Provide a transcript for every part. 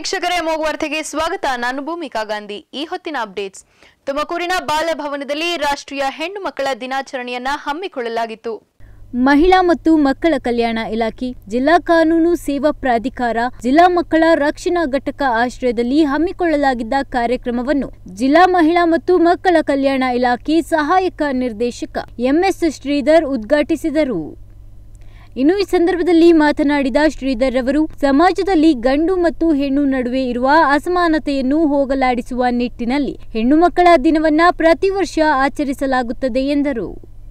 ವೀಕ್ಷಕರೇ ವಾರ್ತೆಗೆ ಸ್ವಾಗತ ನಾನು ಭೂಮಿಕಾ ಗಾಂಧಿ ಈ ಹೊತ್ತಿನ ಅಪ್ಡೇಟ್ಸ್ ತುಮಕೂರಿನ ಬಾಲಭವನದಲ್ಲಿ ರಾಷ್ಟ್ರೀಯ ಹೆಣ್ಣು ಮಕ್ಕಳ ದಿನಾಚರಣೆಯನ್ನ ಹಮ್ಮಿಕೊಳ್ಳಲಾಗಿತ್ತು ಮಹಿಳಾ ಮತ್ತು ಮಕ್ಕಳ ಕಲ್ಯಾಣ ಇಲಾಖೆ ಜಿಲ್ಲಾ ಕಾನೂನು ಸೇವಾ ಪ್ರಾಧಿಕಾರ ಜಿಲ್ಲಾ ಮಕ್ಕಳ ರಕ್ಷಣಾ ಘಟಕ ಆಶ್ರಯದಲ್ಲಿ ಹಮ್ಮಿಕೊಳ್ಳಲಾಗಿದ್ದ ಕಾರ್ಯಕ್ರಮವನ್ನು ಜಿಲ್ಲಾ ಮಹಿಳಾ ಮತ್ತು ಮಕ್ಕಳ ಕಲ್ಯಾಣ ಇಲಾಖೆ ಸಹಾಯಕ ನಿರ್ದೇಶಕ ಎಂಎಸ್ ಶ್ರೀಧರ್ ಉದ್ಘಾಟಿಸಿದರು ಇನ್ನು ಈ ಸಂದರ್ಭದಲ್ಲಿ ಮಾತನಾಡಿದ ಶ್ರೀಧರ್ ಅವರು ಸಮಾಜದಲ್ಲಿ ಗಂಡು ಮತ್ತು ಹೆಣ್ಣು ನಡುವೆ ಇರುವ ಅಸಮಾನತೆಯನ್ನು ಹೋಗಲಾಡಿಸುವ ನಿಟ್ಟಿನಲ್ಲಿ ಹೆಣ್ಣು ಮಕ್ಕಳ ದಿನವನ್ನ ಪ್ರತಿ ವರ್ಷ ಆಚರಿಸಲಾಗುತ್ತದೆ ಎಂದರು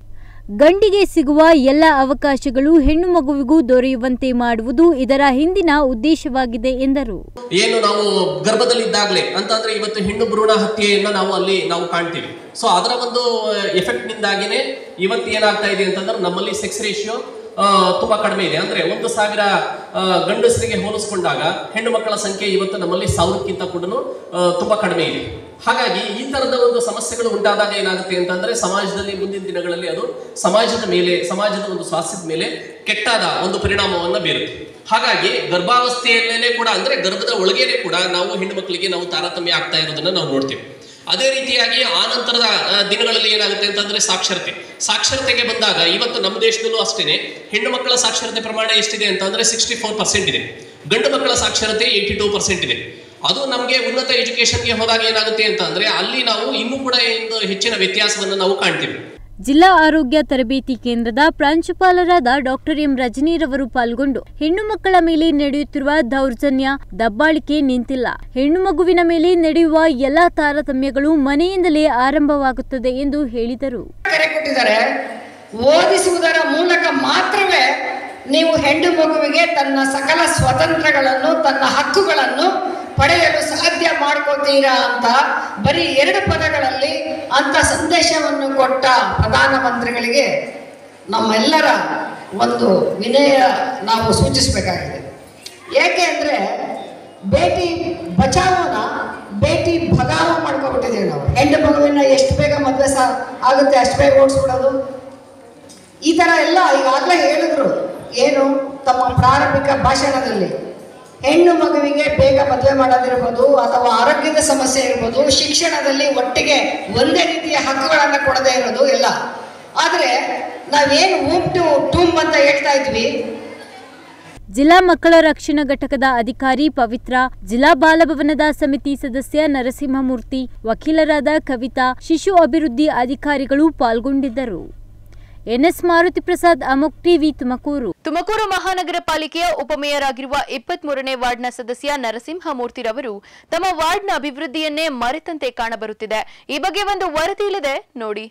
ಗಂಡಿಗೆ ಸಿಗುವ ಎಲ್ಲ ಅವಕಾಶಗಳು ಹೆಣ್ಣು ಮಗುವಿಗೂ ದೊರೆಯುವಂತೆ ಮಾಡುವುದು ಇದರ ಹಿಂದಿನ ಉದ್ದೇಶವಾಗಿದೆ ಎಂದರು ಏನು ನಾವು ಗರ್ಭದಲ್ಲಿದ್ದಾಗಲೇ ಅಂತಂದ್ರೆ ಇವತ್ತು ಹೆಣ್ಣು ಭ್ರೂಣ ಹತ್ಯೆಯನ್ನ ನಾವು ಅಲ್ಲಿ ನಾವು ಕಾಣ್ತೀವಿ ಸೊ ಅದರ ಒಂದು ಎಫೆಕ್ಟ್ ನಿಂದಾಗಿನೇ ಇವತ್ತು ಏನಾಗ್ತಾ ಇದೆ ಅಂತಂದ್ರೆ ನಮ್ಮಲ್ಲಿ ಸೆಕ್ಸ್ ರೇಷಿಯೋ ತುಂಬಾ ಕಡಿಮೆ ಇದೆ ಅಂದ್ರೆ ಒಂದು ಸಾವಿರ ಆ, ಗಂಡಸರಿಗೆ ಹೋಲಿಸ್ಕೊಂಡಾಗ ಹೆಣ್ಣು ಮಕ್ಕಳ ಸಂಖ್ಯೆ ಇವತ್ತು ನಮ್ಮಲ್ಲಿ ಸಾವಿರಕ್ಕಿಂತ ಕೂಡ ತುಂಬಾ ಕಡಿಮೆ ಇದೆ ಹಾಗಾಗಿ ಈ ತರದ ಒಂದು ಸಮಸ್ಯೆಗಳು ಉಂಟಾದಾಗ ಏನಾಗುತ್ತೆ ಅಂತಂದ್ರೆ ಸಮಾಜದಲ್ಲಿ ಮುಂದಿನ ದಿನಗಳಲ್ಲಿ ಅದು ಸಮಾಜದ ಮೇಲೆ ಸಮಾಜದ ಒಂದು ಸ್ವಾಸ್ಥ್ಯದ ಮೇಲೆ ಕೆಟ್ಟಾದ ಒಂದು ಪರಿಣಾಮವನ್ನ ಬೀರುತ್ತೆ ಹಾಗಾಗಿ ಗರ್ಭಾವಸ್ಥೆಯಲ್ಲೇನೆ ಕೂಡ ಅಂದ್ರೆ ಗರ್ಭದ ಒಳಗೇನೆ ಕೂಡ ನಾವು ಹೆಣ್ಣು ಮಕ್ಕಳಿಗೆ ನಾವು ತಾರತಮ್ಯ ಆಗ್ತಾ ಇರೋದನ್ನ ನಾವು ನೋಡ್ತೀವಿ ಅದೇ ರೀತಿಯಾಗಿ ಆ ನಂತರದ ಆ, ದಿನಗಳಲ್ಲಿ ಏನಾಗುತ್ತೆ ಅಂತಂದ್ರೆ ಸಾಕ್ಷರತೆ ಸಾಕ್ಷರತೆಗೆ ಬಂದಾಗ ಇವತ್ತು ನಮ್ಮ ದೇಶದಲ್ಲೂ ಅಷ್ಟೇನೆ ಹೆಣ್ಣು ಮಕ್ಕಳ ಸಾಕ್ಷರತೆ ಪ್ರಮಾಣ ಎಷ್ಟಿದೆ ಅಂತಂದ್ರೆ ಸಿಕ್ಸ್ಟಿ ಫೋರ್ ಪರ್ಸೆಂಟ್ ಇದೆ ಗಂಡು ಮಕ್ಕಳ ಸಾಕ್ಷರತೆ ಏಯ್ಟಿ ಟೂ ಪರ್ಸೆಂಟ್ ಇದೆ ಅದು ನಮಗೆ ಉನ್ನತ ಎಜುಕೇಶನ್ಗೆ ಹೋದಾಗ ಏನಾಗುತ್ತೆ ಅಂತ ಅಂದ್ರೆ ಅಲ್ಲಿ ನಾವು ಇನ್ನೂ ಕೂಡ ಒಂದು ಹೆಚ್ಚಿನ ವ್ಯತ್ಯಾಸವನ್ನು ನಾವು ಕಾಣ್ತೀವಿ ಜಿಲ್ಲಾ ಆರೋಗ್ಯ ತರಬೇತಿ ಕೇಂದ್ರದ ಪ್ರಾಂಶುಪಾಲರಾದ ಡಾಕ್ಟರ್ ಎಂ ರಜನೀರವರು ಪಾಲ್ಗೊಂಡು ಹೆಣ್ಣು ಮಕ್ಕಳ ಮೇಲೆ ನಡೆಯುತ್ತಿರುವ ದೌರ್ಜನ್ಯ ದಬ್ಬಾಳಿಕೆ ನಿಂತಿಲ್ಲ ಹೆಣ್ಣು ಮಗುವಿನ ಮೇಲೆ ನಡೆಯುವ ಎಲ್ಲಾ ತಾರತಮ್ಯಗಳು ಮನೆಯಿಂದಲೇ ಆರಂಭವಾಗುತ್ತದೆ ಎಂದು ಹೇಳಿದರು ಕರೆ ಕೊಟ್ಟಿದ್ದಾರೆ ಓದಿಸುವುದರ ಮೂಲಕ ಮಾತ್ರವೇ ನೀವು ಹೆಣ್ಣು ಮಗುವಿಗೆ ತನ್ನ ಸಕಲ ಸ್ವತಂತ್ರಗಳನ್ನು ತನ್ನ ಹಕ್ಕುಗಳನ್ನು ಪಡೆಯಲು ಸಾಧ್ಯ ಮಾಡ್ಕೋತೀರಾ ಅಂತ ಬರೀ ಎರಡು ಪದಗಳಲ್ಲಿ ಅಂತ ಸಂದೇಶವನ್ನು ಕೊಟ್ಟ ಪ್ರಧಾನಮಂತ್ರಿಗಳಿಗೆ ನಮ್ಮೆಲ್ಲರ ಒಂದು ವಿನಯ ನಾವು ಸೂಚಿಸಬೇಕಾಗಿದೆ ಏಕೆ ಅಂದರೆ ಬೇಟಿ ಬಚಾವನ ಬೇಟಿ ಭಗಾವ ಮಾಡ್ಕೊಬಿಟ್ಟಿದ್ದೀವಿ ನಾವು ಹೆಣ್ಣು ಮಗುವಿನ ಎಷ್ಟು ಬೇಗ ಮದುವೆ ಸಹ ಆಗುತ್ತೆ ಅಷ್ಟು ಬೇಗ ಓಡಿಸ್ಬಿಡೋದು ಈ ಥರ ಎಲ್ಲ ಈಗಾಗಲೇ ಹೇಳಿದ್ರು ಏನು ತಮ್ಮ ಪ್ರಾರಂಭಿಕ ಭಾಷಣದಲ್ಲಿ ಹೆಣ್ಣು ಮಗುವಿಗೆ ಬೇಗ ಮದುವೆ ಮಾಡೋದಿರ್ಬೋದು ಅಥವಾ ಆರೋಗ್ಯದ ಸಮಸ್ಯೆ ಇರ್ಬೋದು ಶಿಕ್ಷಣದಲ್ಲಿ ಒಟ್ಟಿಗೆ ಒಂದೇ ರೀತಿಯ ಹಕ್ಕುಗಳನ್ನು ಕೊಡದೇ ಇರೋದು ಎಲ್ಲ ಆದರೆ ನಾವೇನು ಊಮ್ ಟು ಟೂಮ್ ಅಂತ ಹೇಳ್ತಾ ಇದ್ವಿ ಜಿಲ್ಲಾ ಮಕ್ಕಳ ರಕ್ಷಣಾ ಘಟಕದ ಅಧಿಕಾರಿ ಪವಿತ್ರ ಜಿಲ್ಲಾ ಬಾಲಭವನದ ಸಮಿತಿ ಸದಸ್ಯ ನರಸಿಂಹಮೂರ್ತಿ ವಕೀಲರಾದ ಕವಿತಾ ಶಿಶು ಅಭಿವೃದ್ಧಿ ಅಧಿಕಾರಿಗಳು ಪಾಲ್ಗೊಂಡಿದ್ದರು ಎನ್ಎಸ್ ಮಾರುತಿ ಪ್ರಸಾದ್ ಅಮೋಕ್ ಟಿವಿ ತುಮಕೂರು ತುಮಕೂರು ಮಹಾನಗರ ಪಾಲಿಕೆಯ ಉಪಮೇಯರ್ ಆಗಿರುವ ಇಪ್ಪತ್ತ್ ಮೂರನೇ ವಾರ್ಡ್ನ ಸದಸ್ಯ ನರಸಿಂಹಮೂರ್ತಿರವರು ತಮ್ಮ ವಾರ್ಡ್ನ ಅಭಿವೃದ್ಧಿಯನ್ನೇ ಮರೆತಂತೆ ಕಾಣಬರುತ್ತಿದೆ ಈ ಬಗ್ಗೆ ಒಂದು ವರದಿ ಇಲ್ಲಿದೆ ನೋಡಿ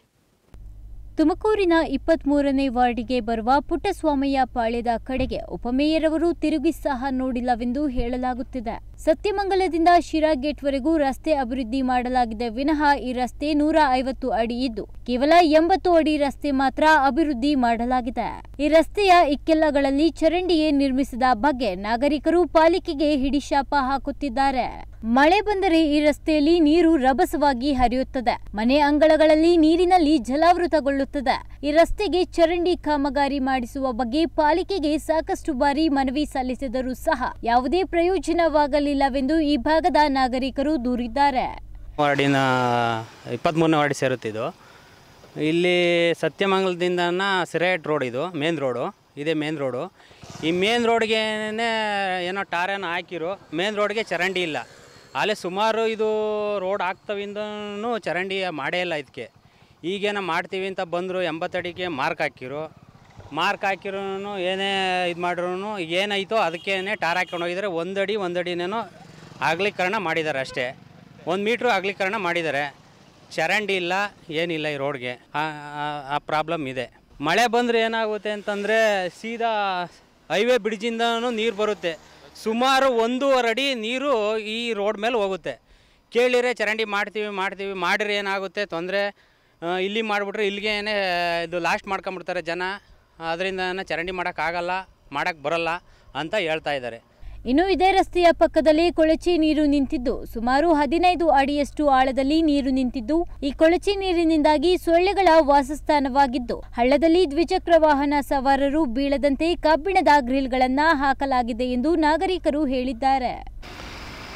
ತುಮಕೂರಿನ ಇಪ್ಪತ್ಮೂರನೇ ವಾರ್ಡಿಗೆ ಬರುವ ಪುಟ್ಟಸ್ವಾಮಯ್ಯ ಪಾಳ್ಯದ ಕಡೆಗೆ ಉಪಮೇಯರ್ ಅವರು ತಿರುಗಿ ಸಹ ನೋಡಿಲ್ಲವೆಂದು ಹೇಳಲಾಗುತ್ತಿದೆ ಸತ್ಯಮಂಗಲದಿಂದ ಶಿರಾ ಗೇಟ್ವರೆಗೂ ರಸ್ತೆ ಅಭಿವೃದ್ಧಿ ಮಾಡಲಾಗಿದೆ ವಿನಃ ಈ ರಸ್ತೆ ನೂರ ಐವತ್ತು ಅಡಿ ಇದ್ದು ಕೇವಲ ಎಂಬತ್ತು ಅಡಿ ರಸ್ತೆ ಮಾತ್ರ ಅಭಿವೃದ್ಧಿ ಮಾಡಲಾಗಿದೆ ಈ ರಸ್ತೆಯ ಇಕ್ಕೆಲ್ಲಗಳಲ್ಲಿ ಚರಂಡಿಗೆ ನಿರ್ಮಿಸಿದ ಬಗ್ಗೆ ನಾಗರಿಕರು ಪಾಲಿಕೆಗೆ ಹಿಡಿಶಾಪ ಹಾಕುತ್ತಿದ್ದಾರೆ ಮಳೆ ಬಂದರೆ ಈ ರಸ್ತೆಯಲ್ಲಿ ನೀರು ರಭಸವಾಗಿ ಹರಿಯುತ್ತದೆ ಮನೆ ಅಂಗಳಗಳಲ್ಲಿ ನೀರಿನಲ್ಲಿ ಜಲಾವೃತಗೊಳ್ಳುತ್ತದೆ ಈ ರಸ್ತೆಗೆ ಚರಂಡಿ ಕಾಮಗಾರಿ ಮಾಡಿಸುವ ಬಗ್ಗೆ ಪಾಲಿಕೆಗೆ ಸಾಕಷ್ಟು ಬಾರಿ ಮನವಿ ಸಲ್ಲಿಸಿದರೂ ಸಹ ಯಾವುದೇ ಪ್ರಯೋಜನವಾಗಲಿಲ್ಲವೆಂದು ಈ ಭಾಗದ ನಾಗರಿಕರು ದೂರಿದ್ದಾರೆ ವಾರ್ಡಿನ ಇಪ್ಪತ್ತ್ಮೂರನೇ ವಾರ್ಡ್ ಸೇರುತ್ತಿದ್ದು ಇಲ್ಲಿ ಸತ್ಯಮಂಗಲದಿಂದ ಸಿರೇಟ್ ರೋಡ್ ಇದು ಮೇನ್ ರೋಡು ಇದೇ ಮೇನ್ ರೋಡು ಈ ಮೇನ್ ರೋಡ್ಗೆ ಏನೋ ಟಾರನ್ನು ಹಾಕಿರೋ ಮೇನ್ ರೋಡ್ಗೆ ಚರಂಡಿ ಇಲ್ಲ ಅಲ್ಲೇ ಸುಮಾರು ಇದು ರೋಡ್ ಆಗ್ತವಿಂದನೂ ಚರಂಡಿ ಮಾಡೇ ಇಲ್ಲ ಇದಕ್ಕೆ ಈಗೇನೋ ಮಾಡ್ತೀವಿ ಅಂತ ಬಂದರು ಎಂಬತ್ತಡಿಗೆ ಮಾರ್ಕ್ ಹಾಕಿರು ಮಾರ್ಕ್ ಹಾಕಿರೂ ಏನೇ ಇದು ಮಾಡಿದ್ರು ಏನಾಯಿತೋ ಅದಕ್ಕೇನೆ ಟಾರ್ ಹಾಕ್ಕೊಂಡು ಹೋಗಿದ್ದಾರೆ ಒಂದಡಿ ಒಂದಡಿನೇನೋ ಅಗಲೀಕರಣ ಮಾಡಿದ್ದಾರೆ ಅಷ್ಟೇ ಒಂದು ಮೀಟ್ರು ಅಗಲೀಕರಣ ಮಾಡಿದ್ದಾರೆ ಚರಂಡಿ ಇಲ್ಲ ಏನಿಲ್ಲ ಈ ರೋಡ್ಗೆ ಆ- ಆ- ಆ ಪ್ರಾಬ್ಲಮ್ ಇದೆ ಮಳೆ ಬಂದರೆ ಏನಾಗುತ್ತೆ ಅಂತಂದರೆ ಸೀದಾ ಹೈವೇ ಬ್ರಿಡ್ಜಿಂದನೂ ನೀರು ಬರುತ್ತೆ ಸುಮಾರು ಒಂದೂವರೆ ಅಡಿ ನೀರು ಈ ರೋಡ್ ಮೇಲೆ ಹೋಗುತ್ತೆ ಕೇಳಿರೆ ಚರಂಡಿ ಮಾಡ್ತೀವಿ ಮಾಡ್ತೀವಿ ಮಾಡಿದ್ರೆ ಏನಾಗುತ್ತೆ ತೊಂದರೆ ಇಲ್ಲಿ ಮಾಡಿಬಿಟ್ರೆ ಇಲ್ಲಿಗೇನೆ ಇದು ಲಾಸ್ಟ್ ಮಾಡ್ಕೊಂಬಿಡ್ತಾರೆ ಜನ ಅದರಿಂದ ಚರಂಡಿ ಮಾಡೋಕ್ಕಾಗಲ್ಲ ಮಾಡೋಕ್ಕೆ ಬರಲ್ಲ ಅಂತ ಹೇಳ್ತಾ ಇದ್ದಾರೆ ಇನ್ನು ಇದೇ ರಸ್ತೆಯ ಪಕ್ಕದಲ್ಲಿ ಕೊಳಚೆ ನೀರು ನಿಂತಿದ್ದು ಸುಮಾರು ಹದಿನೈದು ಅಡಿಯಷ್ಟು ಆಳದಲ್ಲಿ ನೀರು ನಿಂತಿದ್ದು ಈ ಕೊಳಚೆ ನೀರಿನಿಂದಾಗಿ ಸೊಳ್ಳೆಗಳ ವಾಸಸ್ಥಾನವಾಗಿದ್ದು ಹಳ್ಳದಲ್ಲಿ ದ್ವಿಚಕ್ರ ವಾಹನ ಸವಾರರು ಬೀಳದಂತೆ ಕಬ್ಬಿಣದ ಗ್ರಿಲ್ಗಳನ್ನ ಹಾಕಲಾಗಿದೆ ಎಂದು ನಾಗರಿಕರು ಹೇಳಿದ್ದಾರೆ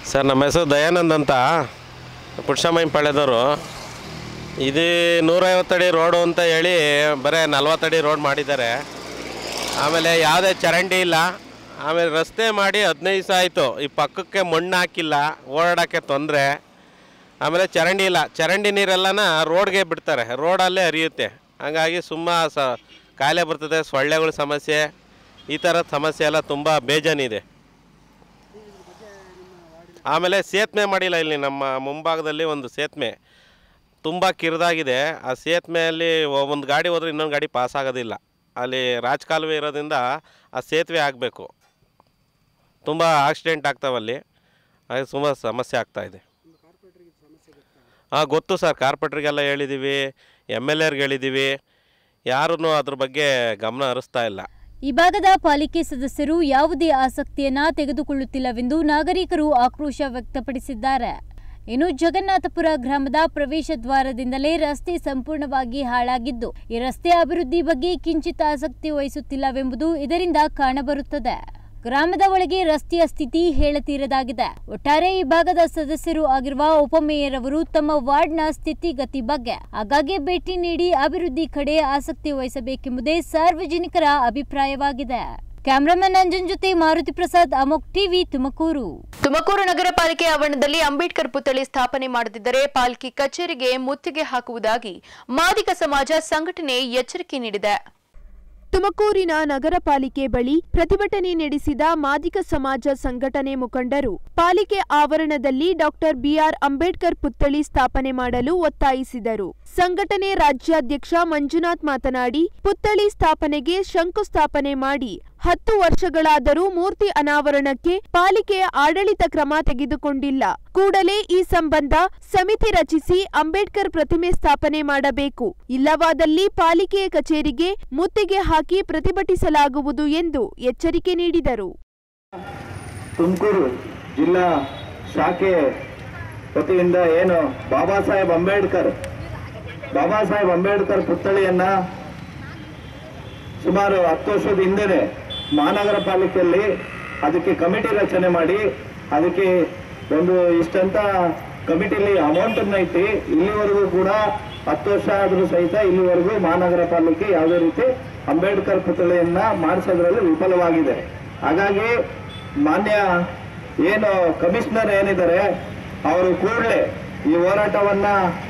ಸರ್ ನಮ್ಮ ಹೆಸರು ದಯಾನಂದ್ ಅಂತ ಪುರುಷಮೈಂಪಾಳ್ಯದವರು ಇದು ನೂರೈವತ್ತಡಿ ರೋಡು ಅಂತ ಹೇಳಿ ಬರೀ ನಲ್ವತ್ತಡಿ ರೋಡ್ ಮಾಡಿದ್ದಾರೆ ಆಮೇಲೆ ಯಾವುದೇ ಚರಂಡಿ ಇಲ್ಲ ಆಮೇಲೆ ರಸ್ತೆ ಮಾಡಿ ಹದಿನೈದು ದಿವಸ ಆಯಿತು ಈ ಪಕ್ಕಕ್ಕೆ ಮಣ್ಣು ಹಾಕಿಲ್ಲ ಓಡಾಡೋಕ್ಕೆ ತೊಂದರೆ ಆಮೇಲೆ ಚರಂಡಿ ಇಲ್ಲ ಚರಂಡಿ ನೀರೆಲ್ಲನ ರೋಡ್ಗೆ ಬಿಡ್ತಾರೆ ರೋಡಲ್ಲೇ ಹರಿಯುತ್ತೆ ಹಾಗಾಗಿ ಸುಮ್ಮ ಸ ಕಾಯಿಲೆ ಬರ್ತದೆ ಸೊಳ್ಳೆಗಳ ಸಮಸ್ಯೆ ಈ ಥರದ ಸಮಸ್ಯೆ ಎಲ್ಲ ತುಂಬ ಬೇಜಾನಿದೆ ಆಮೇಲೆ ಸೇತುವೆ ಮಾಡಿಲ್ಲ ಇಲ್ಲಿ ನಮ್ಮ ಮುಂಭಾಗದಲ್ಲಿ ಒಂದು ಸೇತುವೆ ತುಂಬ ಕಿರಿದಾಗಿದೆ ಆ ಸೇತುವೆಯಲ್ಲಿ ಒಂದು ಗಾಡಿ ಹೋದ್ರೆ ಇನ್ನೊಂದು ಗಾಡಿ ಪಾಸ್ ಆಗೋದಿಲ್ಲ ಅಲ್ಲಿ ರಾಜಕಾಲುವೆ ಇರೋದ್ರಿಂದ ಆ ಸೇತುವೆ ಆಗಬೇಕು ತುಂಬ ಆಕ್ಸಿಡೆಂಟ್ ಆಗ್ತಾವಲ್ಲಿ ಹಾಗೆ ತುಂಬ ಸಮಸ್ಯೆ ಆಗ್ತಾಯಿದೆ ಹಾಂ ಗೊತ್ತು ಸರ್ ಕಾರ್ಪೊರೇಟ್ರಿಗೆಲ್ಲ ಹೇಳಿದ್ದೀವಿ ಎಮ್ ಎಲ್ ಎರ್ಗೆ ಹೇಳಿದ್ದೀವಿ ಯಾರೂ ಅದ್ರ ಬಗ್ಗೆ ಗಮನ ಹರಿಸ್ತಾ ಇಲ್ಲ ಈ ಭಾಗದ ಪಾಲಿಕೆ ಸದಸ್ಯರು ಯಾವುದೇ ಆಸಕ್ತಿಯನ್ನ ತೆಗೆದುಕೊಳ್ಳುತ್ತಿಲ್ಲವೆಂದು ನಾಗರಿಕರು ಆಕ್ರೋಶ ವ್ಯಕ್ತಪಡಿಸಿದ್ದಾರೆ ಇನ್ನು ಜಗನ್ನಾಥಪುರ ಗ್ರಾಮದ ಪ್ರವೇಶ ದ್ವಾರದಿಂದಲೇ ರಸ್ತೆ ಸಂಪೂರ್ಣವಾಗಿ ಹಾಳಾಗಿದ್ದು ಈ ರಸ್ತೆ ಅಭಿವೃದ್ಧಿ ಬಗ್ಗೆ ಕಿಂಚಿತ್ ಆಸಕ್ತಿ ವಹಿಸುತ್ತಿಲ್ಲವೆಂಬುದು ಇದರಿಂದ ಕಾಣಬರುತ್ತದೆ ಗ್ರಾಮದ ಒಳಗೆ ರಸ್ತೆಯ ಸ್ಥಿತಿ ಹೇಳತೀರದಾಗಿದೆ ಒಟ್ಟಾರೆ ಈ ಭಾಗದ ಸದಸ್ಯರು ಆಗಿರುವ ಉಪಮೇಯರ್ ಅವರು ತಮ್ಮ ವಾರ್ಡ್ನ ಸ್ಥಿತಿಗತಿ ಬಗ್ಗೆ ಆಗಾಗ್ಗೆ ಭೇಟಿ ನೀಡಿ ಅಭಿವೃದ್ಧಿ ಕಡೆ ಆಸಕ್ತಿ ವಹಿಸಬೇಕೆಂಬುದೇ ಸಾರ್ವಜನಿಕರ ಅಭಿಪ್ರಾಯವಾಗಿದೆ ಕ್ಯಾಮರಾಮನ್ ಅಂಜನ್ ಜೊತೆ ಮಾರುತಿ ಪ್ರಸಾದ್ ಅಮೋಕ್ ಟಿವಿ ತುಮಕೂರು ತುಮಕೂರು ನಗರ ಪಾಲಿಕೆ ಆವರಣದಲ್ಲಿ ಅಂಬೇಡ್ಕರ್ ಪುತ್ಥಳಿ ಸ್ಥಾಪನೆ ಮಾಡದಿದ್ದರೆ ಪಾಲಿಕೆ ಕಚೇರಿಗೆ ಮುತ್ತಿಗೆ ಹಾಕುವುದಾಗಿ ಮಾದಿಗ ಸಮಾಜ ಸಂಘಟನೆ ಎಚ್ಚರಿಕೆ ನೀಡಿದೆ ತುಮಕೂರಿನ ನಗರ ಪಾಲಿಕೆ ಬಳಿ ಪ್ರತಿಭಟನೆ ನಡೆಸಿದ ಮಾದಿಗ ಸಮಾಜ ಸಂಘಟನೆ ಮುಖಂಡರು ಪಾಲಿಕೆ ಆವರಣದಲ್ಲಿ ಡಾಕ್ಟರ್ ಬಿಆರ್ ಅಂಬೇಡ್ಕರ್ ಪುತ್ಥಳಿ ಸ್ಥಾಪನೆ ಮಾಡಲು ಒತ್ತಾಯಿಸಿದರು ಸಂಘಟನೆ ರಾಜ್ಯಾಧ್ಯಕ್ಷ ಮಂಜುನಾಥ್ ಮಾತನಾಡಿ ಪುತ್ಥಳಿ ಸ್ಥಾಪನೆಗೆ ಶಂಕುಸ್ಥಾಪನೆ ಮಾಡಿ ಹತ್ತು ವರ್ಷಗಳಾದರೂ ಮೂರ್ತಿ ಅನಾವರಣಕ್ಕೆ ಪಾಲಿಕೆಯ ಆಡಳಿತ ಕ್ರಮ ತೆಗೆದುಕೊಂಡಿಲ್ಲ ಕೂಡಲೇ ಈ ಸಂಬಂಧ ಸಮಿತಿ ರಚಿಸಿ ಅಂಬೇಡ್ಕರ್ ಪ್ರತಿಮೆ ಸ್ಥಾಪನೆ ಮಾಡಬೇಕು ಇಲ್ಲವಾದಲ್ಲಿ ಪಾಲಿಕೆಯ ಕಚೇರಿಗೆ ಮುತ್ತಿಗೆ ಹಾಕಿ ಪ್ರತಿಭಟಿಸಲಾಗುವುದು ಎಂದು ಎಚ್ಚರಿಕೆ ನೀಡಿದರು ತುಮಕೂರು ಜಿಲ್ಲಾ ಶಾಖೆ ವತಿಯಿಂದ ಏನು ಬಾಬಾ ಸಾಹೇಬ್ ಅಂಬೇಡ್ಕರ್ ಬಾಬಾ ಸಾಹೇಬ್ ಅಂಬೇಡ್ಕರ್ ಪುತ್ಥಳಿಯನ್ನ ಸುಮಾರು ಹತ್ತು ವರ್ಷದ ಹಿಂದೆನೆ ಮಹಾನಗರ ಪಾಲಿಕೆಯಲ್ಲಿ ಅದಕ್ಕೆ ಕಮಿಟಿ ರಚನೆ ಮಾಡಿ ಅದಕ್ಕೆ ಒಂದು ಇಷ್ಟಂತ ಕಮಿಟಿಲಿ ಅಮೌಂಟನ್ನು ಇಟ್ಟು ಇಲ್ಲಿವರೆಗೂ ಕೂಡ ಹತ್ತು ವರ್ಷ ಆದರೂ ಸಹಿತ ಇಲ್ಲಿವರೆಗೂ ಮಹಾನಗರ ಪಾಲಿಕೆ ಯಾವುದೇ ರೀತಿ ಅಂಬೇಡ್ಕರ್ ಪುತ್ಥಳಿಯನ್ನ ಮಾಡಿಸೋದ್ರಲ್ಲಿ ವಿಫಲವಾಗಿದೆ ಹಾಗಾಗಿ ಮಾನ್ಯ ಏನು ಕಮಿಷನರ್ ಏನಿದ್ದಾರೆ ಅವರು ಕೂಡಲೇ ಈ ಹೋರಾಟವನ್ನ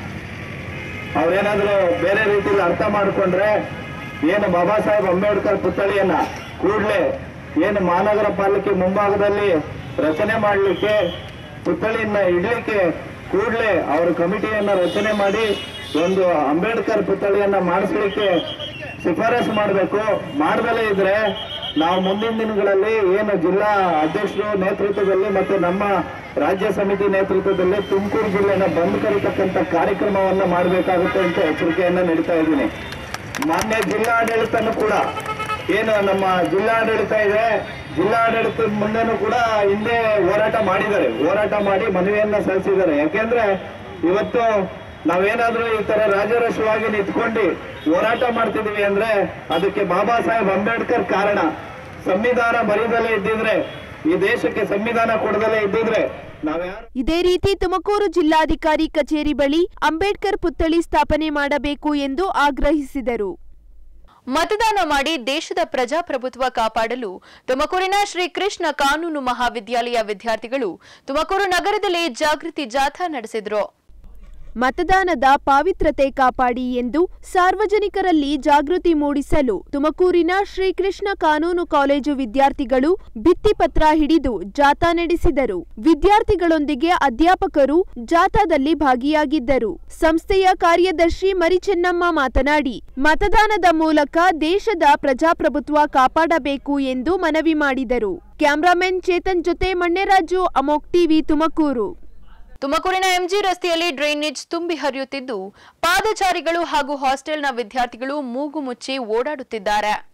ಅವ್ರೇನಾದ್ರೂ ಬೇರೆ ರೀತಿಯಲ್ಲಿ ಅರ್ಥ ಮಾಡಿಕೊಂಡ್ರೆ ಏನು ಬಾಬಾ ಸಾಹೇಬ್ ಅಂಬೇಡ್ಕರ್ ಪುತ್ಥಳಿಯನ್ನ ಕೂಡಲೇ ಏನು ಮಹಾನಗರ ಪಾಲಿಕೆ ಮುಂಭಾಗದಲ್ಲಿ ರಚನೆ ಮಾಡಲಿಕ್ಕೆ ಪುತ್ಥಳಿಯನ್ನ ಇಡ್ಲಿಕ್ಕೆ ಕೂಡಲೇ ಅವರು ಕಮಿಟಿಯನ್ನ ರಚನೆ ಮಾಡಿ ಒಂದು ಅಂಬೇಡ್ಕರ್ ಪುತ್ಥಳಿಯನ್ನ ಮಾಡಿಸ್ಲಿಕ್ಕೆ ಶಿಫಾರಸು ಮಾಡಬೇಕು ಮಾಡದಲ್ಲೇ ಇದ್ರೆ ನಾವು ಮುಂದಿನ ದಿನಗಳಲ್ಲಿ ಏನು ಜಿಲ್ಲಾ ಅಧ್ಯಕ್ಷರು ನೇತೃತ್ವದಲ್ಲಿ ಮತ್ತು ನಮ್ಮ ರಾಜ್ಯ ಸಮಿತಿ ನೇತೃತ್ವದಲ್ಲಿ ತುಮಕೂರು ಜಿಲ್ಲೆನ ಬಂದ್ ಕರೀತಕ್ಕಂಥ ಕಾರ್ಯಕ್ರಮವನ್ನ ಮಾಡಬೇಕಾಗುತ್ತೆ ಅಂತ ಎಚ್ಚರಿಕೆಯನ್ನ ನೀಡ್ತಾ ಇದ್ದೀನಿ ಮಾನ್ಯ ಜಿಲ್ಲಾಡಳಿತನೂ ಕೂಡ ಏನು ನಮ್ಮ ಜಿಲ್ಲಾಡಳಿತ ಇದೆ ಜಿಲ್ಲಾಡಳಿತದ ಮುಂದೆನೂ ಕೂಡ ಹಿಂದೆ ಹೋರಾಟ ಮಾಡಿದ್ದಾರೆ ಹೋರಾಟ ಮಾಡಿ ಮನವಿಯನ್ನ ಸಲ್ಲಿಸಿದ್ದಾರೆ ಯಾಕೆಂದ್ರೆ ಇವತ್ತು ನಾವೇನಾದ್ರೂ ಈ ತರ ರಾಜರೋಷವಾಗಿ ನಿಂತ್ಕೊಂಡು ಹೋರಾಟ ಮಾಡ್ತಿದೀವಿ ಅಂದ್ರೆ ಅದಕ್ಕೆ ಬಾಬಾ ಸಾಹೇಬ್ ಅಂಬೇಡ್ಕರ್ ಕಾರಣ ಸಂವಿಧಾನ ಬರೀದಲೇ ಇದ್ದಿದ್ರೆ ಈ ದೇಶಕ್ಕೆ ಸಂವಿಧಾನ ಕೊಡದಲೇ ಇದ್ದಿದ್ರೆ ನಾವ್ಯಾರು ಇದೇ ರೀತಿ ತುಮಕೂರು ಜಿಲ್ಲಾಧಿಕಾರಿ ಕಚೇರಿ ಬಳಿ ಅಂಬೇಡ್ಕರ್ ಪುತ್ಥಳಿ ಸ್ಥಾಪನೆ ಮಾಡಬೇಕು ಎಂದು ಆಗ್ರಹಿಸಿದರು ಮತದಾನ ಮಾಡಿ ದೇಶದ ಪ್ರಜಾಪ್ರಭುತ್ವ ಕಾಪಾಡಲು ತುಮಕೂರಿನ ಶ್ರೀ ಕೃಷ್ಣ ಕಾನೂನು ಮಹಾವಿದ್ಯಾಲಯ ವಿದ್ಯಾರ್ಥಿಗಳು ತುಮಕೂರು ನಗರದಲ್ಲಿ ಜಾಗೃತಿ ಜಾಥಾ ನಡೆಸಿದ್ರು ಮತದಾನದ ಪಾವಿತ್ರತೆ ಕಾಪಾಡಿ ಎಂದು ಸಾರ್ವಜನಿಕರಲ್ಲಿ ಜಾಗೃತಿ ಮೂಡಿಸಲು ತುಮಕೂರಿನ ಶ್ರೀಕೃಷ್ಣ ಕಾನೂನು ಕಾಲೇಜು ವಿದ್ಯಾರ್ಥಿಗಳು ಭಿತ್ತಿಪತ್ರ ಹಿಡಿದು ಜಾಥಾ ನಡೆಸಿದರು ವಿದ್ಯಾರ್ಥಿಗಳೊಂದಿಗೆ ಅಧ್ಯಾಪಕರು ಜಾಥಾದಲ್ಲಿ ಭಾಗಿಯಾಗಿದ್ದರು ಸಂಸ್ಥೆಯ ಕಾರ್ಯದರ್ಶಿ ಮರಿಚೆನ್ನಮ್ಮ ಮಾತನಾಡಿ ಮತದಾನದ ಮೂಲಕ ದೇಶದ ಪ್ರಜಾಪ್ರಭುತ್ವ ಕಾಪಾಡಬೇಕು ಎಂದು ಮನವಿ ಮಾಡಿದರು ಕ್ಯಾಮ್ರಾಮನ್ ಚೇತನ್ ಜೊತೆ ಮಣ್ಣೆರಾಜು ಅಮೋಕ್ ಟಿವಿ ತುಮಕೂರು ತುಮಕೂರಿನ ಎಂಜಿ ರಸ್ತೆಯಲ್ಲಿ ಡ್ರೈನೇಜ್ ತುಂಬಿ ಹರಿಯುತ್ತಿದ್ದು ಪಾದಚಾರಿಗಳು ಹಾಗೂ ಹಾಸ್ಟೆಲ್ನ ವಿದ್ಯಾರ್ಥಿಗಳು ಮೂಗು ಮುಚ್ಚಿ ಓಡಾಡುತ್ತಿದ್ದಾರೆ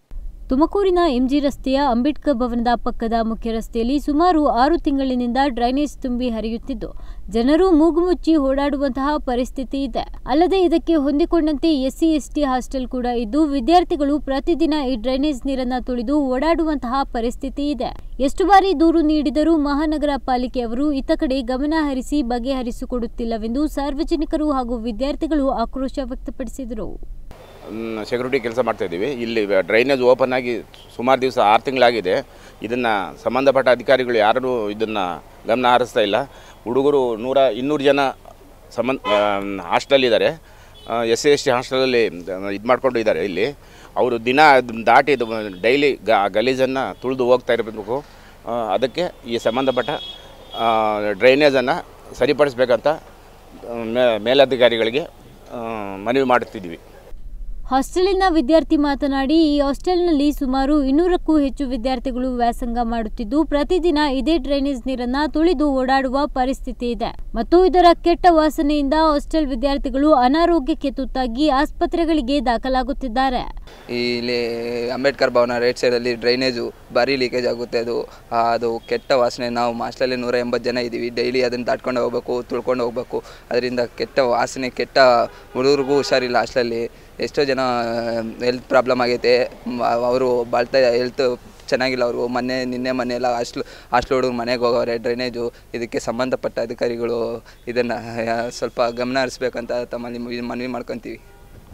ತುಮಕೂರಿನ ಎಂಜಿ ರಸ್ತೆಯ ಅಂಬೇಡ್ಕರ್ ಭವನದ ಪಕ್ಕದ ಮುಖ್ಯ ರಸ್ತೆಯಲ್ಲಿ ಸುಮಾರು ಆರು ತಿಂಗಳಿನಿಂದ ಡ್ರೈನೇಜ್ ತುಂಬಿ ಹರಿಯುತ್ತಿದ್ದು ಜನರು ಮೂಗುಮುಚ್ಚಿ ಓಡಾಡುವಂತಹ ಪರಿಸ್ಥಿತಿ ಇದೆ ಅಲ್ಲದೆ ಇದಕ್ಕೆ ಹೊಂದಿಕೊಂಡಂತೆ ಎಸ್ಸಿ ಎಸ್ಟಿ ಹಾಸ್ಟೆಲ್ ಕೂಡ ಇದ್ದು ವಿದ್ಯಾರ್ಥಿಗಳು ಪ್ರತಿದಿನ ಈ ಡ್ರೈನೇಜ್ ನೀರನ್ನ ತುಳಿದು ಓಡಾಡುವಂತಹ ಪರಿಸ್ಥಿತಿ ಇದೆ ಎಷ್ಟು ಬಾರಿ ದೂರು ನೀಡಿದರೂ ಮಹಾನಗರ ಪಾಲಿಕೆಯವರು ಇತ್ತ ಕಡೆ ಗಮನ ಹರಿಸಿ ಬಗೆಹರಿಸಿಕೊಡುತ್ತಿಲ್ಲವೆಂದು ಸಾರ್ವಜನಿಕರು ಹಾಗೂ ವಿದ್ಯಾರ್ಥಿಗಳು ಆಕ್ರೋಶ ವ್ಯಕ್ತಪಡಿಸಿದರು ಸೆಕ್ಯೂರಿಟಿ ಕೆಲಸ ಮಾಡ್ತಾಯಿದ್ದೀವಿ ಇಲ್ಲಿ ಡ್ರೈನೇಜ್ ಓಪನ್ ಆಗಿ ಸುಮಾರು ದಿವಸ ಆರು ತಿಂಗಳಾಗಿದೆ ಇದನ್ನು ಸಂಬಂಧಪಟ್ಟ ಅಧಿಕಾರಿಗಳು ಯಾರೂ ಇದನ್ನು ಗಮನ ಹರಿಸ್ತಾ ಇಲ್ಲ ಹುಡುಗರು ನೂರ ಇನ್ನೂರು ಜನ ಸಂಬಂಧ ಹಾಸ್ಟೆಲ್ ಇದ್ದಾರೆ ಎಸ್ ಸಿ ಎಸ್ ಟಿ ಹಾಸ್ಟೆಲಲ್ಲಿ ಇದು ಮಾಡ್ಕೊಂಡು ಇದ್ದಾರೆ ಇಲ್ಲಿ ಅವರು ದಿನ ಅದ್ನ ದಾಟಿ ಇದು ಡೈಲಿ ಗ ಗಲೀಜನ್ನು ತುಳಿದು ಹೋಗ್ತಾ ಇರಬೇಕು ಆ, ಅದಕ್ಕೆ ಈ ಸಂಬಂಧಪಟ್ಟ ಡ್ರೈನೇಜನ್ನು ಸರಿಪಡಿಸ್ಬೇಕಂತ ಆ, ಮೇ- ಮೇಲಧಿಕಾರಿಗಳಿಗೆ ಆ, ಮನವಿ ಮಾಡುತ್ತಿದ್ದೀವಿ ಹಾಸ್ಟೆಲಿನ ವಿದ್ಯಾರ್ಥಿ ಮಾತನಾಡಿ ಈ ಹಾಸ್ಟೆಲ್ನಲ್ಲಿ ಸುಮಾರು ಇನ್ನೂರಕ್ಕೂ ಹೆಚ್ಚು ವಿದ್ಯಾರ್ಥಿಗಳು ವ್ಯಾಸಂಗ ಮಾಡುತ್ತಿದ್ದು ಪ್ರತಿದಿನ ಇದೇ ಡ್ರೈನೇಜ್ ನೀರನ್ನ ತುಳಿದು ಓಡಾಡುವ ಪರಿಸ್ಥಿತಿ ಇದೆ ಮತ್ತು ಇದರ ಕೆಟ್ಟ ವಾಸನೆಯಿಂದ ಹಾಸ್ಟೆಲ್ ವಿದ್ಯಾರ್ಥಿಗಳು ಅನಾರೋಗ್ಯಕ್ಕೆ ತುತ್ತಾಗಿ ಆಸ್ಪತ್ರೆಗಳಿಗೆ ದಾಖಲಾಗುತ್ತಿದ್ದಾರೆ ಇಲ್ಲಿ ಅಂಬೇಡ್ಕರ್ ಭವನ ರೈಟ್ ಸೈಡಲ್ಲಿ ಡ್ರೈನೇಜು ಭಾರಿ ಲೀಕೇಜ್ ಆಗುತ್ತೆ ಅದು ಆ, ಅದು ಕೆಟ್ಟ ವಾಸನೆ ನಾವು ಮಾಸ್ಟಲ್ಲಿ ನೂರ ಎಂಬತ್ತು ಜನ ಇದ್ದೀವಿ ಡೈಲಿ ಅದನ್ನು ದಾಟ್ಕೊಂಡು ಹೋಗ್ಬೇಕು ತುಳ್ಕೊಂಡು ಹೋಗ್ಬೇಕು ಅದರಿಂದ ಕೆಟ್ಟ ವಾಸನೆ ಕೆಟ್ಟ ಹುಡುಗರಿಗೂ ಹುಷಾರಿಲ್ಲ ಹಾಸ್ಟೆಲಲ್ಲಿ ಎಷ್ಟೋ ಜನ ಹೆಲ್ತ್ ಪ್ರಾಬ್ಲಮ್ ಆಗೈತೆ ಅವರು ಬಾಳ್ತಾ ಹೆಲ್ತ್ ಚೆನ್ನಾಗಿಲ್ಲ ಅವರು ಮೊನ್ನೆ ನಿನ್ನೆ ಮೊನ್ನೆ ಎಲ್ಲ ಹಾಸ್ಟ್ಲು ಹಾಸ್ಟ್ಲ್ ಹುಡುಗರು ಮನೆಗೆ ಹೋಗೋರೆ ಡ್ರೈನೇಜು ಇದಕ್ಕೆ ಸಂಬಂಧಪಟ್ಟ ಅಧಿಕಾರಿಗಳು ಇದನ್ನು ಸ್ವಲ್ಪ ಗಮನ ಹರಿಸ್ಬೇಕಂತ ತಮ್ಮಲ್ಲಿ ಮನವಿ ಮಾಡ್ಕೊತೀವಿ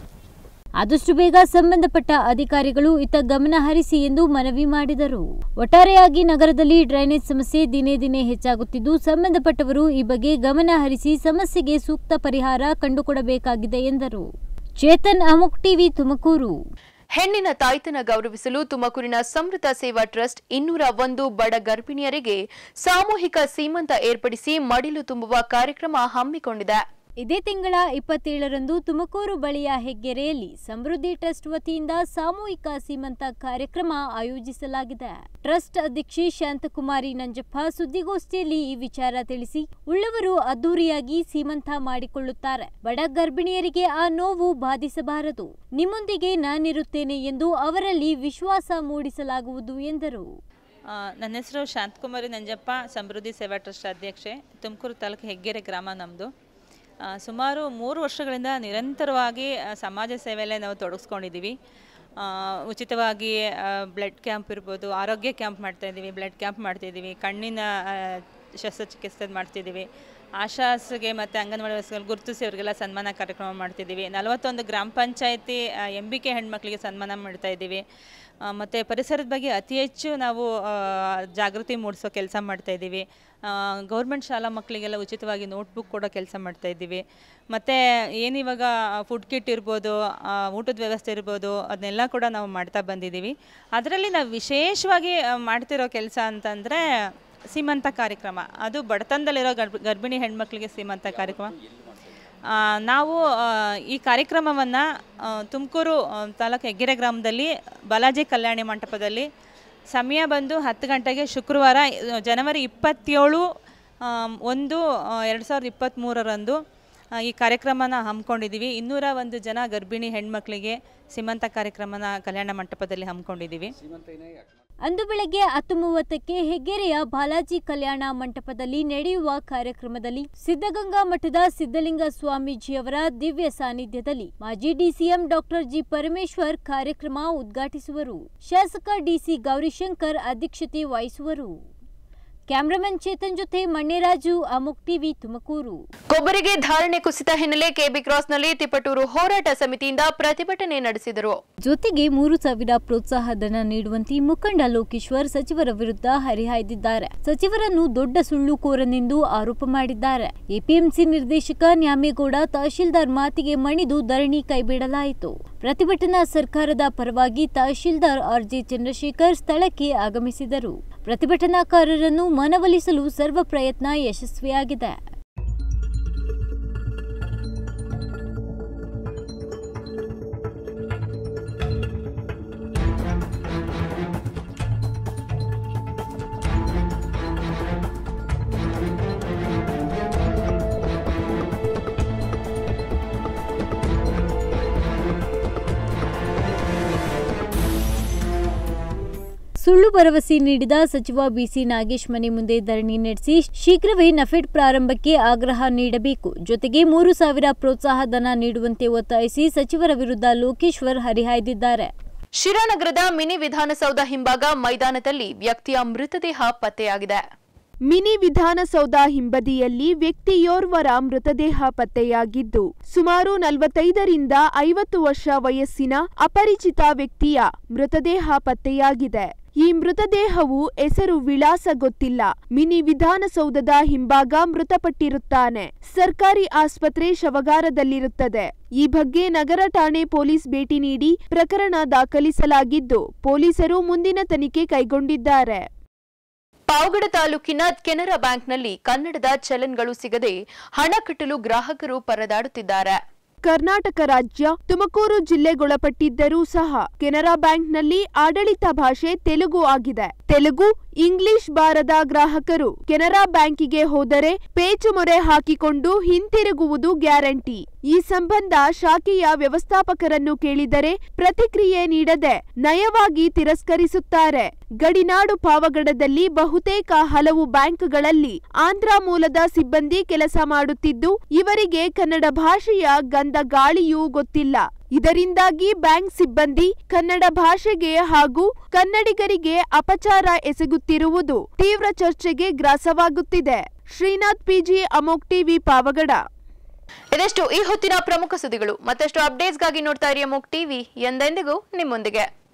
ಆದಷ್ಟು ಬೇಗ ಸಂಬಂಧಪಟ್ಟ ಅಧಿಕಾರಿಗಳು ಇತ್ತ ಗಮನ ಹರಿಸಿ ಎಂದು ಮನವಿ ಮಾಡಿದರು ಒಟ್ಟಾರೆಯಾಗಿ ನಗರದಲ್ಲಿ ಡ್ರೈನೇಜ್ ಸಮಸ್ಯೆ ದಿನೇ ದಿನೇ ಹೆಚ್ಚಾಗುತ್ತಿದ್ದು ಸಂಬಂಧಪಟ್ಟವರು ಈ ಬಗ್ಗೆ ಗಮನ ಹರಿಸಿ ಸಮಸ್ಯೆಗೆ ಸೂಕ್ತ ಪರಿಹಾರ ಕಂಡುಕೊಡಬೇಕಾಗಿದೆ ಎಂದರು ಚೇತನ್ ಅಮುಕ್ ಟಿವಿ ತುಮಕೂರು ಹೆಣ್ಣಿನ ತಾಯ್ತನ ಗೌರವಿಸಲು ತುಮಕೂರಿನ ಸಮೃದ್ಧ ಸೇವಾ ಟ್ರಸ್ಟ್ ಇನ್ನೂರ ಒಂದು ಬಡ ಗರ್ಭಿಣಿಯರಿಗೆ ಸಾಮೂಹಿಕ ಸೀಮಂತ ಏರ್ಪಡಿಸಿ ಮಡಿಲು ತುಂಬುವ ಕಾರ್ಯಕ್ರಮ ಹಮ್ಮಿಕೊಂಡಿದೆ ಇದೇ ತಿಂಗಳ ಇಪ್ಪತ್ತೇಳರಂದು ತುಮಕೂರು ಬಳಿಯ ಹೆಗ್ಗೆರೆಯಲ್ಲಿ ಸಮೃದ್ಧಿ ಟ್ರಸ್ಟ್ ವತಿಯಿಂದ ಸಾಮೂಹಿಕ ಸೀಮಂತ ಕಾರ್ಯಕ್ರಮ ಆಯೋಜಿಸಲಾಗಿದೆ ಟ್ರಸ್ಟ್ ಅಧ್ಯಕ್ಷೆ ಶಾಂತಕುಮಾರಿ ನಂಜಪ್ಪ ಸುದ್ದಿಗೋಷ್ಠಿಯಲ್ಲಿ ಈ ವಿಚಾರ ತಿಳಿಸಿ ಉಳ್ಳವರು ಅದ್ದೂರಿಯಾಗಿ ಸೀಮಂತ ಮಾಡಿಕೊಳ್ಳುತ್ತಾರೆ ಬಡ ಗರ್ಭಿಣಿಯರಿಗೆ ಆ ನೋವು ಬಾಧಿಸಬಾರದು ನಿಮ್ಮೊಂದಿಗೆ ನಾನಿರುತ್ತೇನೆ ಎಂದು ಅವರಲ್ಲಿ ವಿಶ್ವಾಸ ಮೂಡಿಸಲಾಗುವುದು ಎಂದರು ಆ, ನನ್ನ ಹೆಸರು ಶಾಂತಕುಮಾರಿ ನಂಜಪ್ಪ ಸಮೃದ್ಧಿ ಸೇವಾ ಟ್ರಸ್ಟ್ ಅಧ್ಯಕ್ಷೆ ತುಮಕೂರು ತಾಲೂಕು ಹೆಗ್ಗೆರೆ ಗ್ರಾಮ ನಮ್ಮದು ಸುಮಾರು ಮೂರು ವರ್ಷಗಳಿಂದ ನಿರಂತರವಾಗಿ ಆ, ಸಮಾಜ ಸೇವೆಯಲ್ಲೇ ನಾವು ತೊಡಗಿಸ್ಕೊಂಡಿದ್ದೀವಿ ಆ, ಉಚಿತವಾಗಿ ಬ್ಲಡ್ ಕ್ಯಾಂಪ್ ಇರ್ಬೋದು ಆರೋಗ್ಯ ಕ್ಯಾಂಪ್ ಮಾಡ್ತಾಯಿದ್ದೀವಿ ಬ್ಲಡ್ ಕ್ಯಾಂಪ್ ಮಾಡ್ತಾಯಿದ್ದೀವಿ ಕಣ್ಣಿನ ಆ, ಶಸ್ತ್ರಚಿಕಿತ್ಸೆ ಮಾಡ್ತಿದ್ದೀವಿ ಆಶಾಸ್ಗೆ ಮತ್ತು ಅಂಗನವಾಡಿ ವ್ಯವಸ್ಥೆಗಳು ಗುರುತಿಸಿ ಅವರಿಗೆಲ್ಲ ಸನ್ಮಾನ ಕಾರ್ಯಕ್ರಮ ಮಾಡ್ತಿದ್ದೀವಿ ನಲವತ್ತೊಂದು ಗ್ರಾಮ ಪಂಚಾಯತಿ ಎಂ ಬಿ ಕೆ ಹೆಣ್ಮಕ್ಳಿಗೆ ಸನ್ಮಾನ ಮಾಡ್ತಾ ಇದ್ದೀವಿ ಮತ್ತು ಪರಿಸರದ ಬಗ್ಗೆ ಅತಿ ಹೆಚ್ಚು ನಾವು ಆ, ಜಾಗೃತಿ ಮೂಡಿಸೋ ಕೆಲಸ ಮಾಡ್ತಾಯಿದ್ದೀವಿ ಗೌರ್ಮೆಂಟ್ ಶಾಲಾ ಮಕ್ಕಳಿಗೆಲ್ಲ ಉಚಿತವಾಗಿ ನೋಟ್ಬುಕ್ ಕೊಡೋ ಕೆಲಸ ಮಾಡ್ತಾಯಿದ್ದೀವಿ ಮತ್ತು ಏನಿವಾಗ ಫುಡ್ ಕಿಟ್ ಇರ್ಬೋದು ಆ, ಊಟದ ವ್ಯವಸ್ಥೆ ಇರ್ಬೋದು ಅದನ್ನೆಲ್ಲ ಕೂಡ ನಾವು ಮಾಡ್ತಾ ಬಂದಿದ್ದೀವಿ ಅದರಲ್ಲಿ ನಾವು ವಿಶೇಷವಾಗಿ ಆ, ಮಾಡ್ತಿರೋ ಕೆಲಸ ಅಂತಂದರೆ ಸೀಮಂತ ಕಾರ್ಯಕ್ರಮ ಅದು ಬಡತನದಲ್ಲಿರೋ ಗರ್ಭ ಗರ್ಭಿಣಿ ಹೆಣ್ಮಕ್ಳಿಗೆ ಸೀಮಂತ ಕಾರ್ಯಕ್ರಮ ಆ, ನಾವು ಆ, ಈ ಕಾರ್ಯಕ್ರಮವನ್ನು ತುಮಕೂರು ತಾಲೂಕು ಹೆಗ್ಗೆರೆ ಗ್ರಾಮದಲ್ಲಿ ಬಾಲಾಜಿ ಕಲ್ಯಾಣಿ ಮಂಟಪದಲ್ಲಿ ಸಮಯ ಬಂದು ಹತ್ತು ಗಂಟೆಗೆ ಶುಕ್ರವಾರ ಆ, ಜನವರಿ ಇಪ್ಪತ್ತೇಳು ಆ, ಒಂದು ಎರಡು ಸಾವಿರದ ಇಪ್ಪತ್ತ್ಮೂರರಂದು ಆ, ಈ ಕಾರ್ಯಕ್ರಮನ ಹಮ್ಮಿಕೊಂಡಿದ್ದೀವಿ ಇನ್ನೂರ ಒಂದು ಜನ ಗರ್ಭಿಣಿ ಹೆಣ್ಮಕ್ಳಿಗೆ ಸೀಮಂತ ಕಾರ್ಯಕ್ರಮನ ಕಲ್ಯಾಣ ಮಂಟಪದಲ್ಲಿ ಹಮ್ಮಿಕೊಂಡಿದ್ದೀವಿ ಅಂದು ಬೆಳಗ್ಗೆ ಹತ್ತು ಮೂವತ್ತಕ್ಕೆ ಹೆಗ್ಗೆರೆಯ ಬಾಲಾಜಿ ಕಲ್ಯಾಣ ಮಂಟಪದಲ್ಲಿ ನಡೆಯುವ ಕಾರ್ಯಕ್ರಮದಲ್ಲಿ ಸಿದ್ಧಗಂಗಾ ಮಠದ ಸಿದ್ಧಲಿಂಗ ಸ್ವಾಮೀಜಿಯವರ ದಿವ್ಯ ಸಾನ್ನಿಧ್ಯದಲ್ಲಿ ಮಾಜಿ ಡಿಸಿಎಂ ಡಾಕ್ಟರ್ ಜಿ ಪರಮೇಶ್ವರ್ ಕಾರ್ಯಕ್ರಮ ಉದ್ಘಾಟಿಸುವರು ಶಾಸಕ ಡಿಸಿ ಗೌರಿಶಂಕರ್ ಅಧ್ಯಕ್ಷತೆ ವಹಿಸುವರು ಕ್ಯಾಮರಾಮನ್ ಚೇತನ್ ಜೊತೆ ಮಣ್ಣೆರಾಜು ಅಮುಕ್ ಟಿವಿ ತುಮಕೂರು ಕೊಬ್ಬರಿಗೆ ಧಾರಣೆ ಕುಸಿತ ಹಿನ್ನೆಲೆ ಕೆಬಿ ಕ್ರಾಸ್ನಲ್ಲಿ ತಿಪಟೂರು ಹೋರಾಟ ಸಮಿತಿಯಿಂದ ಪ್ರತಿಭಟನೆ ನಡೆಸಿದರು ಜೊತೆಗೆ ಮೂರು ಸಾವಿರ ಪ್ರೋತ್ಸಾಹ ಧನ ನೀಡುವಂತೆ ಮುಖಂಡ ಲೋಕೇಶ್ವರ್ ಸಚಿವರ ವಿರುದ್ಧ ಹರಿಹಾಯ್ದಿದ್ದಾರೆ ಸಚಿವರನ್ನು ದೊಡ್ಡ ಸುಳ್ಳುಕೋರನೆಂದು ಆರೋಪ ಮಾಡಿದ್ದಾರೆ ಎಪಿಎಂಸಿ ನಿರ್ದೇಶಕ ನ್ಯಾಮೇಗೌಡ ತಹಶೀಲ್ದಾರ್ ಮಾತಿಗೆ ಮಣಿದು ಧರಣಿ ಕೈಬಿಡಲಾಯಿತು ಪ್ರತಿಭಟನಾ ಸರ್ಕಾರದ ಪರವಾಗಿ ತಹಶೀಲ್ದಾರ್ ಆರ್ಜೆ ಚಂದ್ರಶೇಖರ್ ಸ್ಥಳಕ್ಕೆ ಆಗಮಿಸಿದರು ಪ್ರತಿಭಟನಾಕಾರರನ್ನು ಮನವೊಲಿಸಲು ಸರ್ವ ಪ್ರಯತ್ನ ಯಶಸ್ವಿಯಾಗಿದೆ ಸುಳ್ಳು ಭರವಸೆ ನೀಡಿದ ಸಚಿವ ಬಿಸಿ ನಾಗೇಶ್ ಮನೆ ಮುಂದೆ ಧರಣಿ ನಡೆಸಿ ಶೀಘ್ರವೇ ನಫೆಡ್ ಪ್ರಾರಂಭಕ್ಕೆ ಆಗ್ರಹ ನೀಡಬೇಕು ಜೊತೆಗೆ ಮೂರು ಸಾವಿರ ಪ್ರೋತ್ಸಾಹ ಧನ ನೀಡುವಂತೆ ಒತ್ತಾಯಿಸಿ ಸಚಿವರ ವಿರುದ್ಧ ಲೋಕೇಶ್ವರ್ ಹರಿಹಾಯ್ದಿದ್ದಾರೆ ಶಿರಾನಗರದ ಮಿನಿ ವಿಧಾನಸೌಧ ಹಿಂಭಾಗ ಮೈದಾನದಲ್ಲಿ ವ್ಯಕ್ತಿಯ ಮೃತದೇಹ ಪತ್ತೆಯಾಗಿದೆ ಮಿನಿ ವಿಧಾನಸೌಧ ಹಿಂಬದಿಯಲ್ಲಿ ವ್ಯಕ್ತಿಯೋರ್ವರ ಮೃತದೇಹ ಪತ್ತೆಯಾಗಿದ್ದು ಸುಮಾರು ನಲವತ್ತೈದರಿಂದ ಐವತ್ತು ವರ್ಷ ವಯಸ್ಸಿನ ಅಪರಿಚಿತ ವ್ಯಕ್ತಿಯ ಮೃತದೇಹ ಪತ್ತೆಯಾಗಿದೆ ಈ ಮೃತದೇಹವು ಹೆಸರು ವಿಳಾಸ ಗೊತ್ತಿಲ್ಲ ಮಿನಿ ವಿಧಾನಸೌಧದ ಹಿಂಭಾಗ ಮೃತಪಟ್ಟಿರುತ್ತಾನೆ ಸರ್ಕಾರಿ ಆಸ್ಪತ್ರೆ ಶವಗಾರದಲ್ಲಿರುತ್ತದೆ ಈ ಬಗ್ಗೆ ನಗರ ಠಾಣೆ ಪೊಲೀಸ್ ಭೇಟಿ ನೀಡಿ ಪ್ರಕರಣ ದಾಖಲಿಸಲಾಗಿದ್ದು ಪೊಲೀಸರು ಮುಂದಿನ ತನಿಖೆ ಕೈಗೊಂಡಿದ್ದಾರೆ ಪಾವಗಡ ತಾಲೂಕಿನ ಕೆನರಾ ಬ್ಯಾಂಕ್ನಲ್ಲಿ ಕನ್ನಡದ ಚಲನ್ಗಳು ಸಿಗದೆ ಹಣ ಕಟ್ಟಲು ಗ್ರಾಹಕರು ಪರದಾಡುತ್ತಿದ್ದಾರೆ ಕರ್ನಾಟಕ ರಾಜ್ಯ ತುಮಕೂರು ಜಿಲ್ಲೆಗೊಳಪಟ್ಟಿದ್ದರೂ ಸಹ ಕೆನರಾ ಬ್ಯಾಂಕ್ನಲ್ಲಿ ಆಡಳಿತ ಭಾಷೆ ತೆಲುಗು ಆಗಿದೆ ತೆಲುಗು ಇಂಗ್ಲಿಷ್ ಬಾರದ ಗ್ರಾಹಕರು ಕೆನರಾ ಬ್ಯಾಂಕಿಗೆ ಹೋದರೆ ಪೇಚು ಮೊರೆ ಹಾಕಿಕೊಂಡು ಹಿಂತಿರುಗುವುದು ಗ್ಯಾರಂಟಿ ಈ ಸಂಬಂಧ ಶಾಖೆಯ ವ್ಯವಸ್ಥಾಪಕರನ್ನು ಕೇಳಿದರೆ ಪ್ರತಿಕ್ರಿಯೆ ನೀಡದೆ ನಯವಾಗಿ ತಿರಸ್ಕರಿಸುತ್ತಾರೆ ಗಡಿನಾಡು ಪಾವಗಡದಲ್ಲಿ ಬಹುತೇಕ ಹಲವು ಬ್ಯಾಂಕ್ಗಳಲ್ಲಿ ಆಂಧ್ರ ಮೂಲದ ಸಿಬ್ಬಂದಿ ಕೆಲಸ ಮಾಡುತ್ತಿದ್ದು ಇವರಿಗೆ ಕನ್ನಡ ಭಾಷೆಯ ಗಂಧ ಗಾಳಿಯೂ ಗೊತ್ತಿಲ್ಲ ಇದರಿಂದಾಗಿ ಬ್ಯಾಂಕ್ ಸಿಬ್ಬಂದಿ ಕನ್ನಡ ಭಾಷೆಗೆ ಹಾಗೂ ಕನ್ನಡಿಗರಿಗೆ ಅಪಚಾರ ಎಸಗುತ್ತಿರುವುದು ತೀವ್ರ ಚರ್ಚೆಗೆ ಗ್ರಾಸವಾಗುತ್ತಿದೆ ಶ್ರೀನಾಥ್ ಪಿಜಿ ಅಮೋಕ್ ಟಿವಿ ಪಾವಗಡ ಇದೆಷ್ಟು ಈ ಹೊತ್ತಿನ ಪ್ರಮುಖ ಸುದ್ದಿಗಳು ಮತ್ತಷ್ಟು ಅಪ್ಡೇಟ್ಸ್ಗಾಗಿ ನೋಡ್ತಾ ಇರಿ ಅಮೋಕ್ ಟಿವಿ ಎಂದೆಂದಿಗೂ ನಿಮ್ಮೊಂದಿಗೆ